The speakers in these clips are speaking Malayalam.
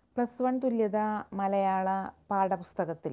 പ്ലസ് വൺ തുല്യത മലയാള പാഠപുസ്തകത്തിൽ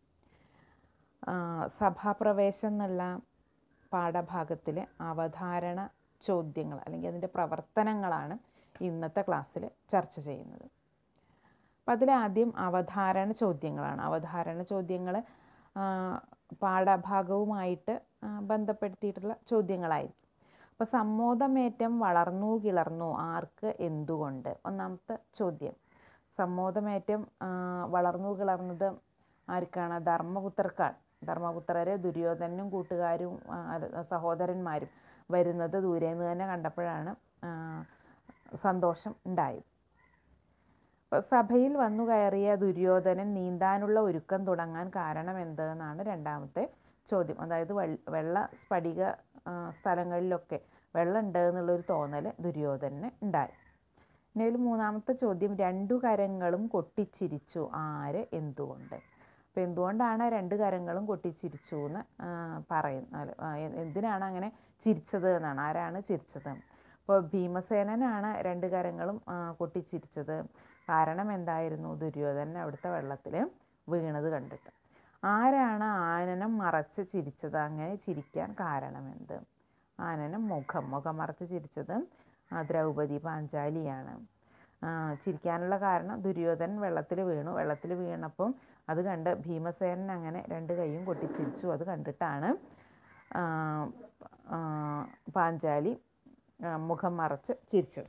സഭാപ്രവേശം എന്നുള്ള പാഠഭാഗത്തിലെ അവധാരണ ചോദ്യങ്ങൾ അല്ലെങ്കിൽ അതിൻ്റെ പ്രവർത്തനങ്ങളാണ് ഇന്നത്തെ ക്ലാസ്സിൽ ചർച്ച ചെയ്യുന്നത് അപ്പം അതിലാദ്യം അവധാരണ ചോദ്യങ്ങളാണ് അവധാരണ ചോദ്യങ്ങൾ പാഠഭാഗവുമായിട്ട് ആ, ബന്ധപ്പെടുത്തിയിട്ടുള്ള ചോദ്യങ്ങളായിരിക്കും അപ്പോൾ സമ്മോദമേറ്റം വളർന്നു കിളർന്നു ആർക്ക് എന്തുകൊണ്ട് ഒന്നാമത്തെ ചോദ്യം സമ്മോദമേറ്റം ആ, വളർന്നു കിളർന്നത് ആർക്കാണ് ധർമ്മപുത്രർക്കാണ് ധർമ്മപുത്രരെ ദുര്യോധനും കൂട്ടുകാരും ആ, അല്ല, സഹോദരന്മാരും വരുന്നത് ദൂരെ നിന്ന് തന്നെ കണ്ടപ്പോഴാണ് ആ, സന്തോഷം ഉണ്ടായത് അപ്പോൾ സഭയിൽ വന്നു കയറിയ ദുര്യോധനൻ നീന്താനുള്ള ഒരുക്കം തുടങ്ങാൻ കാരണം എന്തെന്നാണ് രണ്ടാമത്തെ ചോദ്യം അതായത് വെൾ- വെള്ള സ്ഫടിക ആ, സ്ഥലങ്ങളിലൊക്കെ വെള്ളം ഉണ്ട് എന്നുള്ളൊരു തോന്നൽ ദുര്യോധനന് ഉണ്ടായി ഇനി അതിൽ മൂന്നാമത്തെ ചോദ്യം രണ്ടു കരങ്ങളും കൊട്ടിച്ചിരിച്ചു ആര് എന്തുകൊണ്ട് അപ്പോൾ എന്തുകൊണ്ടാണ് രണ്ട് കരങ്ങളും കൊട്ടിച്ചിരിച്ചു എന്ന് പറയുന്നത് എന്തിനാണ് അങ്ങനെ ചിരിച്ചത് എന്നാണ് ആരാണ് ചിരിച്ചത് അപ്പോൾ ഭീമസേനനാണ് രണ്ട് കരങ്ങളും ആ, കൊട്ടിച്ചിരിച്ചത് കാരണം എന്തായിരുന്നു ദുര്യോധനൻ അവിടുത്തെ വെള്ളത്തിൽ വീണത് കണ്ടിട്ട് ആരാണ് ആനനം മറച്ച് ചിരിച്ചത് അങ്ങനെ ചിരിക്കാൻ കാരണമെന്ത് ആനനം മുഖം മുഖം മറച്ച് ചിരിച്ചത് ആ, ദ്രൗപദി പാഞ്ചാലിയാണ് ആ, ചിരിക്കാനുള്ള കാരണം ദുര്യോധനൻ വെള്ളത്തിൽ വീണു വെള്ളത്തിൽ വീണപ്പം അത് കണ്ട് ഭീമസേനൻ അങ്ങനെ രണ്ട് കൈയും കൊട്ടിച്ചിരിച്ചു അത് കണ്ടിട്ടാണ് ആ, ആ, പാഞ്ചാലി ആ, മുഖം മറച്ച് ചിരിച്ചത്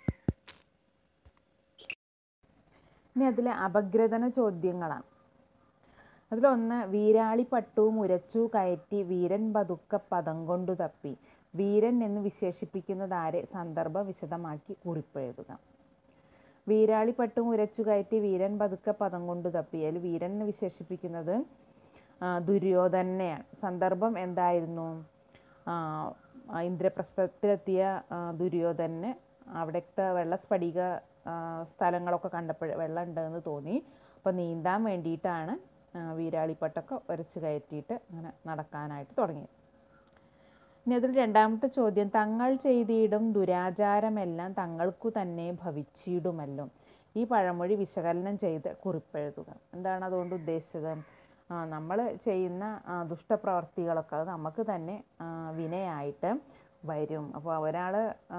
ഇനി അതിലെ അപഗ്രഥന ചോദ്യങ്ങളാണ് അതിലൊന്ന് വീരാളി പട്ടുവും ഉരച്ചു കയറ്റി വീരൻ പതുക്ക പദം കൊണ്ടു തപ്പി വീരൻ എന്ന് വിശേഷിപ്പിക്കുന്നത് ആരെ സന്ദർഭ വിശദമാക്കി കുറിപ്പെഴുതുക വീരാളി പട്ടും ഉരച്ചു കയറ്റി വീരൻ പതുക്കെ പദം കൊണ്ട് തപ്പി അതിൽ വീരൻ എന്ന് വിശേഷിപ്പിക്കുന്നത് ആ, ദുര്യോധനെയാണ് സന്ദർഭം എന്തായിരുന്നു ആ, ആ, ഇന്ദ്രപ്രസ്ഥത്തിലെത്തിയ ആ, ദുര്യോധനന് അവിടുത്തെ വെള്ളസ്ഫടിക ആ, സ്ഥലങ്ങളൊക്കെ കണ്ടപ്പോൾ വെള്ളം ഉണ്ടെന്ന് തോന്നി അപ്പോൾ നീന്താൻ വേണ്ടിയിട്ടാണ് ആ, വീരാളിപ്പട്ടൊക്കെ ഉരച്ച് കയറ്റിയിട്ട് അങ്ങനെ നടക്കാനായിട്ട് തുടങ്ങിയത് ഇനി അതിൽ രണ്ടാമത്തെ ചോദ്യം തങ്ങൾ ചെയ്തിടും ദുരാചാരമെല്ലാം തങ്ങൾക്കു തന്നെ ഭവിച്ചിടുമല്ലോ ഈ പഴമൊഴി വിശകലനം ചെയ്ത് കുറിപ്പെഴുതുക എന്താണ് അതുകൊണ്ട് ഉദ്ദേശിച്ചത് നമ്മൾ ചെയ്യുന്ന ആ, ദുഷ്ടപ്രവർത്തികളൊക്കെ അത് നമുക്ക് തന്നെ ആ, വിനയായിട്ട് വരും അപ്പോൾ ഒരാൾ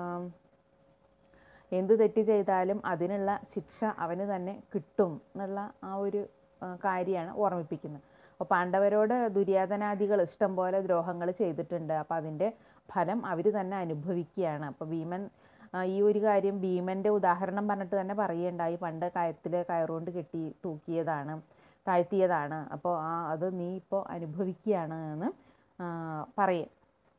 എന്ത് തെറ്റ് ചെയ്താലും അതിനുള്ള ശിക്ഷ അവന് തന്നെ കിട്ടും എന്നുള്ള ആ ഒരു കാര്യമാണ് ഓർമ്മിപ്പിക്കുന്നത് അപ്പോൾ പാണ്ഡവരോട് ദുര്യാധനാദികൾ ഇഷ്ടം പോലെ ദ്രോഹങ്ങൾ ചെയ്തിട്ടുണ്ട് അപ്പോൾ അതിൻ്റെ ഫലം അവർ തന്നെ അനുഭവിക്കുകയാണ് അപ്പോൾ ഭീമൻ ആ, ഈ ഒരു കാര്യം ഭീമൻ്റെ ഉദാഹരണം പറഞ്ഞിട്ട് തന്നെ പറയുകയുണ്ടായി പണ്ട് കയത്തിൽ കയറുകൊണ്ട് കെട്ടി തൂക്കിയതാണ് താഴ്ത്തിയതാണ് അപ്പോൾ ആ അത് നീ ഇപ്പോൾ അനുഭവിക്കുകയാണ് എന്ന് ആ, പറയും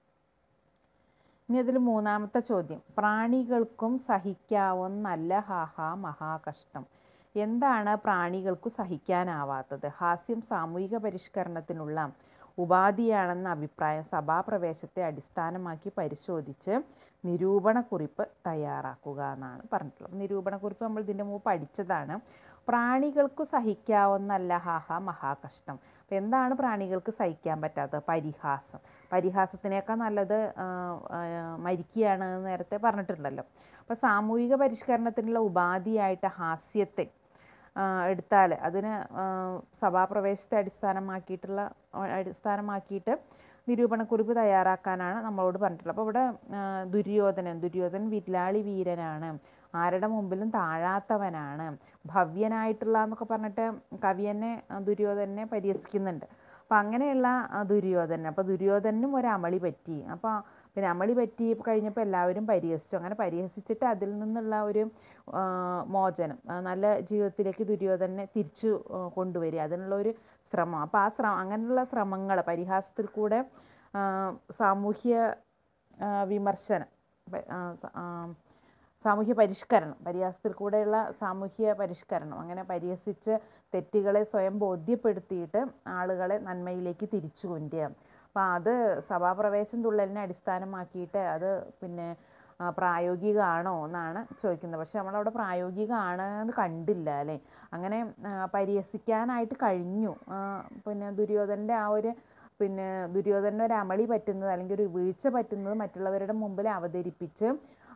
ഇനി അതിൽ മൂന്നാമത്തെ ചോദ്യം പ്രാണികൾക്കും സഹിക്കാവുന്നല്ല ഹാഹാ മഹാകഷ്ടം എന്താണ് പ്രാണികൾക്കു സഹിക്കാനാവാത്തത് ഹാസ്യം സാമൂഹിക പരിഷ്കരണത്തിനുള്ള ഉപാധിയാണെന്ന അഭിപ്രായം സഭാപ്രവേശത്തെ അടിസ്ഥാനമാക്കി പരിശോധിച്ച് നിരൂപണക്കുറിപ്പ് തയ്യാറാക്കുക എന്നാണ് പറഞ്ഞിട്ടുള്ളത് നിരൂപണക്കുറിപ്പ് നമ്മൾ ഇതിൻ്റെ മുമ്പ് പഠിച്ചതാണ് പ്രാണികൾക്കു സഹിക്കാവുന്നല്ല ഹാഹ മഹാകഷ്ടം അപ്പം എന്താണ് പ്രാണികൾക്ക് സഹിക്കാൻ പറ്റാത്തത് പരിഹാസം പരിഹാസത്തിനേക്കാൾ നല്ലത് ആ, ആ, മരിക്കുകയാണ് എന്ന് നേരത്തെ പറഞ്ഞിട്ടുണ്ടല്ലോ അപ്പോൾ സാമൂഹിക പരിഷ്കരണത്തിനുള്ള ഉപാധിയായിട്ട് ഹാസ്യത്തെ എടുത്താൽ അതിന് ആ, സഭാപ്രവേശത്തെ അടിസ്ഥാനമാക്കിയിട്ടുള്ള ആ, അടിസ്ഥാനമാക്കിയിട്ട് നിരൂപണക്കുറിപ്പ് തയ്യാറാക്കാനാണ് നമ്മളോട് പറഞ്ഞിട്ടുള്ളത് അപ്പോൾ ഇവിടെ ആ, ദുര്യോധനൻ ദുര്യോധനൻ വില്ലാളി വീരനാണ് ആരുടെ മുമ്പിലും താഴാത്തവനാണ് ഭവ്യനായിട്ടുള്ള എന്നൊക്കെ പറഞ്ഞിട്ട് കവിയനെ ആ, ദുര്യോധനെ പരിഹസിക്കുന്നുണ്ട് അപ്പം അങ്ങനെയുള്ള ആ, ദുര്യോധനൻ അപ്പോൾ ദുര്യോധനും ഒരു അമളി പറ്റി അപ്പോൾ പിന്നെ അമളി പറ്റി കഴിഞ്ഞപ്പോൾ എല്ലാവരും പരിഹസിച്ചു അങ്ങനെ പരിഹസിച്ചിട്ട് അതിൽ നിന്നുള്ള ഒരു ആ, മോചനം ആ, നല്ല ജീവിതത്തിലേക്ക് ദുര്യോധനെ തിരിച്ചു ആ, കൊണ്ടുവരിക അതിനുള്ള ഒരു ശ്രമം അപ്പോൾ ആ ശ്രമം അങ്ങനെയുള്ള ശ്രമങ്ങൾ പരിഹാസത്തിൽ കൂടെ ആ, സാമൂഹ്യ ആ, വിമർശനം പ- ആ, സ- ആ, സാമൂഹ്യ പരിഷ്കരണം പരിഹാസത്തിൽ കൂടെയുള്ള സാമൂഹ്യ പരിഷ്കരണം അങ്ങനെ പരിഹസിച്ച് തെറ്റുകളെ സ്വയം ബോധ്യപ്പെടുത്തിയിട്ട് ആളുകളെ നന്മയിലേക്ക് തിരിച്ചു കൊണ്ടുവരിക അപ്പോൾ അത് സഭാപ്രവേശം തുള്ളലിനെ അടിസ്ഥാനമാക്കിയിട്ട് അത് പിന്നെ ആ, പ്രായോഗികമാണോ എന്നാണ് ചോദിക്കുന്നത് പക്ഷെ നമ്മളവിടെ പ്രായോഗികമാണ് എന്ന് കണ്ടില്ല അല്ലേ അങ്ങനെ ആ, പരിഹസിക്കാനായിട്ട് കഴിഞ്ഞു ആ, പിന്നെ ദുര്യോധനൻ്റെ ആ ഒരു പിന്നെ ദുര്യോധനന് ഒരു അമളി പറ്റുന്നത് അല്ലെങ്കിൽ ഒരു വീഴ്ച പറ്റുന്നത് മറ്റുള്ളവരുടെ മുമ്പിൽ അവതരിപ്പിച്ച്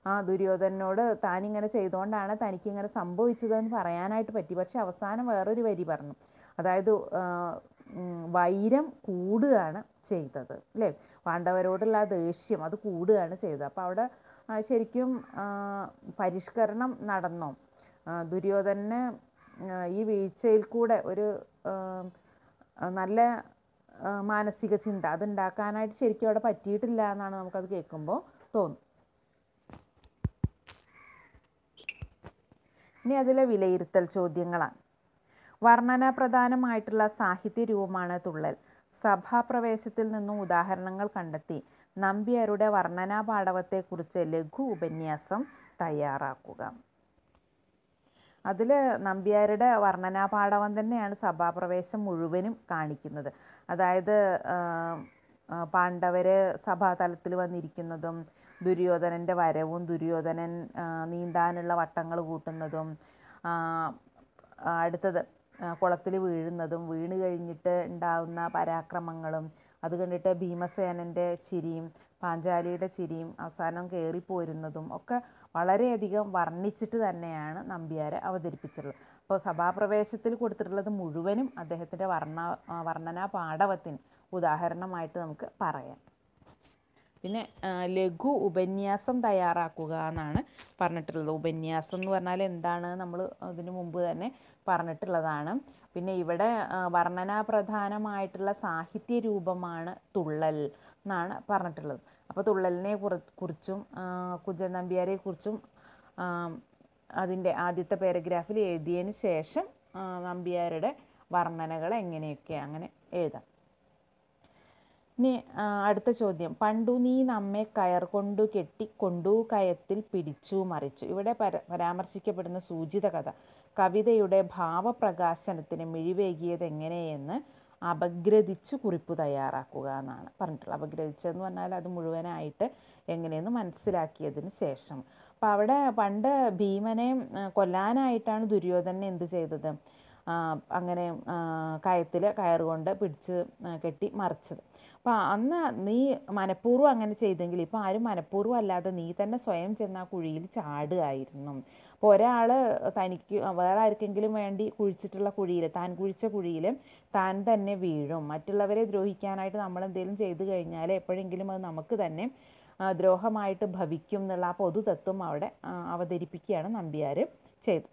ആ ദുര്യോധനനോട് താനിങ്ങനെ ചെയ്തുകൊണ്ടാണ് തനിക്കിങ്ങനെ സംഭവിച്ചതെന്ന് പറയാനായിട്ട് പറ്റി പക്ഷെ അവസാനം വേറൊരു വരി പറഞ്ഞു അതായത് ആ, ഉം, വൈരം കൂടുകയാണ് ചെയ്തത് അല്ലേ പാണ്ഡവരോടുള്ള ആ ദേഷ്യം അത് കൂടുകയാണ് ചെയ്തത് അപ്പോൾ അവിടെ ആ, ശരിക്കും ആ, പരിഷ്കരണം നടന്നോ ആ, ദുര്യോധനന് ആ, ഈ വീഴ്ചയിൽ കൂടെ ഒരു ആ, ആ, നല്ല ആ, മാനസിക ചിന്ത അതുണ്ടാക്കാനായിട്ട് ശരിക്കും അവിടെ പറ്റിയിട്ടില്ല എന്നാണ് നമുക്കത് കേൾക്കുമ്പോൾ തോന്നും ഇനി അതിലെ വിലയിരുത്തൽ ചോദ്യങ്ങളാണ് വർണ്ണന പ്രധാനമായിട്ടുള്ള സാഹിത്യ രൂപമാണ് തുള്ളൽ സഭാപ്രവേശത്തിൽ നിന്നും ഉദാഹരണങ്ങൾ കണ്ടെത്തി നമ്പ്യാരുടെ വർണ്ണനാ പാടവത്തെക്കുറിച്ച് ലഘു ഉപന്യാസം തയ്യാറാക്കുക അതിൽ നമ്പ്യാരുടെ വർണ്ണനാ പാടവം തന്നെയാണ് സഭാപ്രവേശം മുഴുവനും കാണിക്കുന്നത് അതായത് ആ, ആ, പാണ്ഡവര് സഭാതലത്തിൽ വന്നിരിക്കുന്നതും ദുര്യോധനൻ്റെ വരവും ദുര്യോധനൻ ആ, നീന്താനുള്ള വട്ടങ്ങൾ കൂട്ടുന്നതും ആ, ആ, അടുത്തത് കുളത്തിൽ വീഴുന്നതും വീണ് കഴിഞ്ഞിട്ട് ഉണ്ടാവുന്ന പരാക്രമങ്ങളും അത് കണ്ടിട്ട് ഭീമസേനൻ്റെ ചിരിയും പാഞ്ചാലിയുടെ ചിരിയും അവസാനം കയറിപ്പോരുന്നതും ഒക്കെ വളരെയധികം വർണ്ണിച്ചിട്ട് തന്നെയാണ് നമ്പ്യാരെ അവതരിപ്പിച്ചിട്ടുള്ളത് അപ്പോൾ സഭാപ്രവേശത്തിൽ കൊടുത്തിട്ടുള്ളത് മുഴുവനും അദ്ദേഹത്തിൻ്റെ വർണ്ണ ആ, വർണ്ണനാ പാടവത്തിന് ഉദാഹരണമായിട്ട് നമുക്ക് പറയാം പിന്നെ ആ, ലഘു ഉപന്യാസം തയ്യാറാക്കുക എന്നാണ് പറഞ്ഞിട്ടുള്ളത് ഉപന്യാസം എന്ന് പറഞ്ഞാൽ എന്താണ് നമ്മൾ അതിനു മുമ്പ് തന്നെ പറഞ്ഞിട്ടുള്ളതാണ് പിന്നെ ഇവിടെ ആ, വർണ്ണനാ പ്രധാനമായിട്ടുള്ള സാഹിത്യ രൂപമാണ് തുള്ളൽ എന്നാണ് പറഞ്ഞിട്ടുള്ളത് അപ്പോൾ തുള്ളലിനെ കുറി- കുറിച്ചും ആ, കുഞ്ചൻ നമ്പ്യാരെ കുറിച്ചും അതിൻ്റെ ആദ്യത്തെ പാരഗ്രാഫിൽ എഴുതിയതിന് ശേഷം ആ, നമ്പ്യാരുടെ വർണ്ണനകൾ എങ്ങനെയൊക്കെ അങ്ങനെ എഴുതാം ഇനി ആ, അടുത്ത ചോദ്യം പണ്ടു നീ നമ്മെ കയർ കൊണ്ടു കെട്ടി കൊണ്ടു കയത്തിൽ പിടിച്ചു മറിച്ചു ഇവിടെ പര പരാമർശിക്കപ്പെടുന്ന സൂചിത കഥ കവിതയുടെ ഭാവപ്രകാശനത്തിന് മിഴിവേകിയത് എങ്ങനെയെന്ന് അപഗ്രഥിച്ചു കുറിപ്പ് തയ്യാറാക്കുക എന്നാണ് പറഞ്ഞിട്ടുള്ളത് അപഗ്രഥിച്ചതെന്ന് പറഞ്ഞാൽ അത് മുഴുവനായിട്ട് എങ്ങനെയെന്ന് മനസ്സിലാക്കിയതിന് ശേഷം അപ്പം അവിടെ പണ്ട് ഭീമനെ ആ, കൊല്ലാനായിട്ടാണ് ദുര്യോധനൻ എന്ത് ചെയ്തത് ആ, അങ്ങനെ കയത്തിൽ കയറുകൊണ്ട് പിടിച്ച് ആ, കെട്ടി മറിച്ചത് അപ്പം അന്ന് നീ മനഃപൂർവ്വം അങ്ങനെ ചെയ്തെങ്കിൽ ഇപ്പം ആരും മനഃപൂർവ്വം അല്ലാതെ നീ തന്നെ സ്വയം ചെന്ന് ആ കുഴിയിൽ ചാടുകയായിരുന്നു അപ്പോൾ ഒരാൾ തനിക്ക് വേറെ ആർക്കെങ്കിലും വേണ്ടി കുഴിച്ചിട്ടുള്ള കുഴിയിൽ താൻ കുഴിച്ച കുഴിയിൽ താൻ തന്നെ വീഴും മറ്റുള്ളവരെ ദ്രോഹിക്കാനായിട്ട് നമ്മൾ എന്തെങ്കിലും ചെയ്തു കഴിഞ്ഞാൽ എപ്പോഴെങ്കിലും അത് നമുക്ക് തന്നെ ആ, ദ്രോഹമായിട്ട് ഭവിക്കും എന്നുള്ള ആ പൊതുതത്വം അവിടെ ആ, അവതരിപ്പിക്കുകയാണ് നമ്പ്യാർ ചെയ്തത്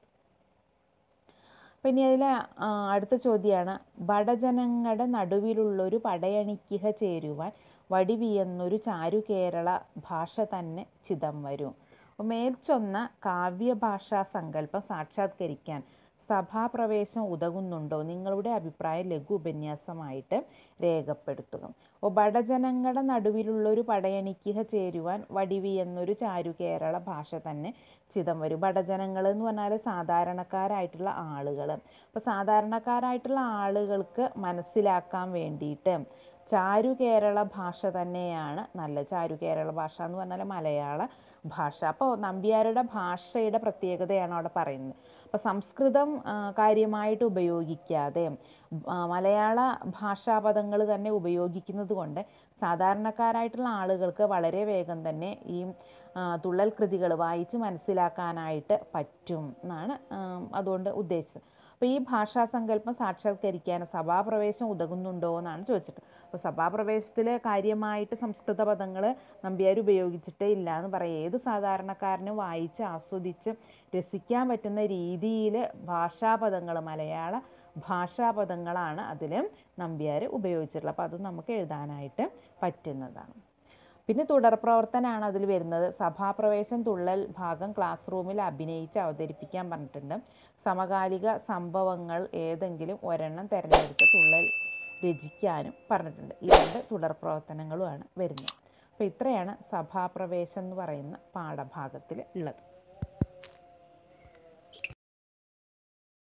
പിന്നെ അതിൽ അടുത്ത ചോദ്യമാണ് ബടജനങ്ങളുടെ നടുവിലുള്ളൊരു പടയണിക്കിഹ ചേരുവാൻ വടിവിയെന്നൊരു ചാരു കേരള ഭാഷ തന്നെ ചിതം വരും അപ്പോൾ മേൽച്ചൊന്ന കാവ്യഭാഷാ സങ്കല്പം സാക്ഷാത്കരിക്കാൻ സഭാപ്രവേശം ഉതകുന്നുണ്ടോ നിങ്ങളുടെ അഭിപ്രായം ലഘു ഉപന്യാസമായിട്ട് രേഖപ്പെടുത്തുക അപ്പോൾ ബടജനങ്ങളുടെ നടുവിലുള്ളൊരു പടയണിക്കിഹ ചേരുവാൻ വടിവി എന്നൊരു ചാരു കേരള ഭാഷ തന്നെ ചിതം വരും ബടജനങ്ങൾ എന്ന് പറഞ്ഞാൽ സാധാരണക്കാരായിട്ടുള്ള ആളുകൾ അപ്പോൾ സാധാരണക്കാരായിട്ടുള്ള ആളുകൾക്ക് മനസ്സിലാക്കാൻ വേണ്ടിയിട്ട് ചാരു കേരള ഭാഷ തന്നെയാണ് നല്ല ചാരു കേരള ഭാഷ എന്ന് പറഞ്ഞാൽ മലയാള ഭാഷ അപ്പോൾ നമ്പ്യാരുടെ ഭാഷയുടെ പ്രത്യേകതയാണ് അവിടെ പറയുന്നത് അപ്പോൾ സംസ്കൃതം ആ, കാര്യമായിട്ട് ഉപയോഗിക്കാതെ ആ, മലയാള ഭാഷാപദങ്ങൾ തന്നെ ഉപയോഗിക്കുന്നത് കൊണ്ട് സാധാരണക്കാരായിട്ടുള്ള ആളുകൾക്ക് വളരെ വേഗം തന്നെ ഈ ആ, തുള്ളൽ കൃതികൾ വായിച്ച് മനസ്സിലാക്കാനായിട്ട് പറ്റും എന്നാണ് ആ, അതുകൊണ്ട് ഉദ്ദേശിച്ചത് അപ്പോൾ ഈ ഭാഷാസങ്കല്പം സാക്ഷാത്കരിക്കാൻ സഭാപ്രവേശം ഉതകുന്നുണ്ടോ എന്നാണ് ചോദിച്ചിട്ട് അപ്പോൾ സഭാപ്രവേശത്തിൽ കാര്യമായിട്ട് സംസ്കൃത പദങ്ങൾ നമ്പ്യാർ ഉപയോഗിച്ചിട്ടേ ഇല്ല എന്ന് പറയും ഏത് സാധാരണക്കാരനും വായിച്ച് ആസ്വദിച്ച് രസിക്കാൻ പറ്റുന്ന രീതിയിൽ ഭാഷാപദങ്ങൾ മലയാള ഭാഷാപദങ്ങളാണ് അതിൽ നമ്പ്യാർ ഉപയോഗിച്ചിട്ടുള്ളത് അപ്പോൾ അത് നമുക്ക് എഴുതാനായിട്ട് പറ്റുന്നതാണ് പിന്നെ തുടർ പ്രവർത്തനമാണ് അതിൽ വരുന്നത് സഭാപ്രവേശം തുള്ളൽ ഭാഗം ക്ലാസ് റൂമിൽ അഭിനയിച്ച് അവതരിപ്പിക്കാൻ പറഞ്ഞിട്ടുണ്ട് സമകാലിക സംഭവങ്ങൾ ഏതെങ്കിലും ഒരെണ്ണം തിരഞ്ഞെടുത്ത് തുള്ളൽ രചിക്കാനും പറഞ്ഞിട്ടുണ്ട് ഈ രണ്ട് തുടർ പ്രവർത്തനങ്ങളുമാണ് വരുന്നത് അപ്പോൾ ഇത്രയാണ് സഭാപ്രവേശം എന്ന് പറയുന്ന പാഠഭാഗത്തിൽ ഉള്ളത്